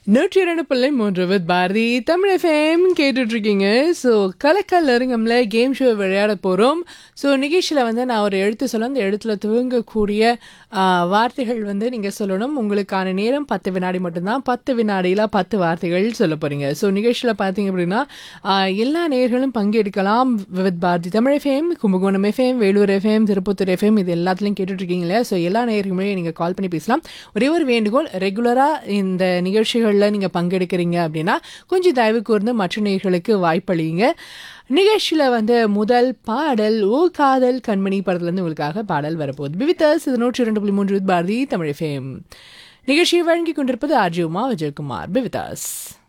நூற்றி இரண்டு புள்ளி மூன்று வித் பாரதி தமிழ் எஃப்எம் கேட்டுட்டு இருக்கீங்க ஸோ கலக்கல் நெருங்கம்ல கேம் ஷோ விளையாட போகிறோம் ஸோ நிகழ்ச்சியில் வந்து நான் ஒரு எழுத்து சொல்ல அந்த எழுத்துல துவங்கக்கூடிய ஆ, வார்த்தைகள் வந்து நீங்கள் சொல்லணும் உங்களுக்கான நேரம் பத்து வினாடி மட்டும்தான் பத்து வினாடியில் பத்து வார்த்தைகள் சொல்ல போகிறீங்க ஸோ நிகழ்ச்சியில் பார்த்தீங்க அப்படின்னா ஆ, எல்லா நேயர்களும் பங்கெடுக்கலாம் with Bharathi Tamil F M Kumbakonam F M Vellore F M Tiruppattur F M இது எல்லாத்துலையும் கேட்டுட்டு இருக்கீங்க இல்லையா ஸோ எல்லா நேயர்களுமே நீங்கள் கால் பண்ணி பேசலாம் ஒரே ஒரு வேண்டுகோள் ரெகுலராக இந்த நிகழ்ச்சிகளில் நீங்கள் பங்கெடுக்கிறீங்க அப்படின்னா கொஞ்சம் தயவு கூர்ந்து மற்ற நேயர்களுக்கு வாய்ப்பளிங்க நிகழ்ச்சியில் வந்து முதல் பாடல் ஓ காதல் கண்மணி படத்துலேருந்து உங்களுக்காக பாடல் வரப்போகுது பிவித்தஸ் இது நூற்றி இரண்டு புள்ளி மூன்று பாரதி தமிழ் ஃபேம் நிகழ்ச்சியை வழங்கி கொண்டிருப்பது ஆர்ஜி உமா விஜயகுமார் பிவிதாஸ்